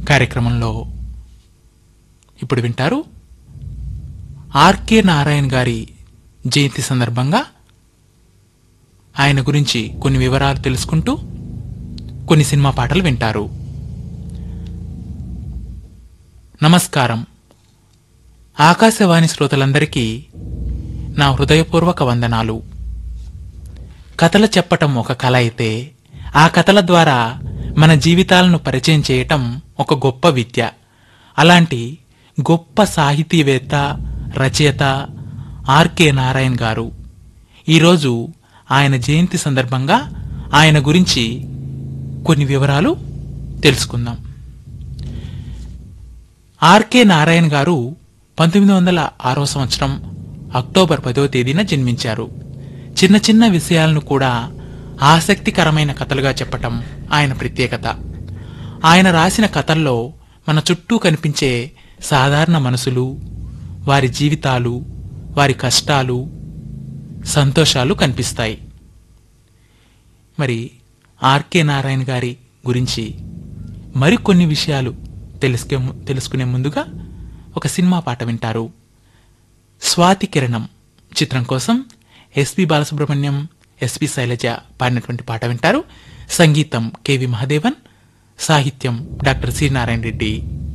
కార్యక్రమంలో ఇప్పుడు వింటారు ఆర్కే నారాయణ గారి జయంతి సందర్భంగా ఆయన గురించి కొన్ని వివరాలు తెలుసుకుంటూ కొన్ని సినిమా పాటలు వింటారు నమస్కారం ఆకాశవాణి శ్రోతలందరికీ నా హృదయపూర్వక వందనాలు కథలు చెప్పటం ఒక కళ అయితే ఆ కథల ద్వారా మన జీవితాలను పరిచయం చేయటం ఒక గొప్ప విద్య అలాంటి గొప్ప సాహితీవేత్త రచయిత ఆర్కే నారాయణ్ గారు ఈరోజు ఆయన జయంతి సందర్భంగా ఆయన గురించి కొన్ని వివరాలు తెలుసుకుందాం ఆర్కే నారాయణ్ గారు పంతొమ్మిది వందల ఆరో సంవత్సరం అక్టోబర్ పదో తేదీన జన్మించారు చిన్న చిన్న విషయాలను కూడా ఆసక్తికరమైన కథలుగా చెప్పటం ఆయన ప్రత్యేకత ఆయన రాసిన కథల్లో మన చుట్టూ కనిపించే సాధారణ మనసులు వారి జీవితాలు వారి కష్టాలు సంతోషాలు కనిపిస్తాయి మరి ఆర్కే నారాయణ గారి గురించి మరికొన్ని విషయాలు తెలుసుకే తెలుసుకునే ముందుగా ఒక సినిమా పాట వింటారు స్వాతి కిరణం చిత్రం కోసం ఎస్పి బాలసుబ్రహ్మణ్యం ఎస్పి శైలజ పాడినటువంటి పాట వింటారు సంగీతం కెవి మహదేవన్ సాహిత్యం డాక్టర్ సి నారాయణ రెడ్డి